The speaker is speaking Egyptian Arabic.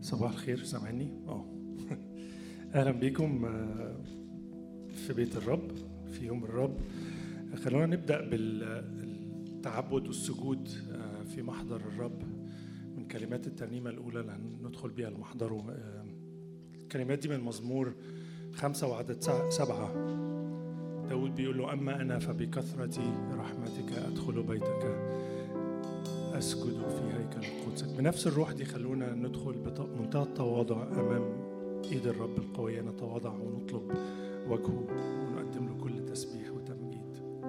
صباح الخير سامعني اه اهلا بيكم آه، في بيت الرب في يوم الرب خلونا نبدا بالتعبد والسجود آه، في محضر الرب من كلمات الترنيمه الاولى اللي هندخل بيها المحضر آه، الكلمات دي من مزمور خمسة وعدد سبعة داود بيقول له أما أنا فبكثرة رحمتك أدخل بيتك أسجد في هيكل قدسك بنفس الروح دي خلونا ندخل بمنتهى التواضع أمام إيد الرب القوية نتواضع ونطلب وجهه ونقدم له كل تسبيح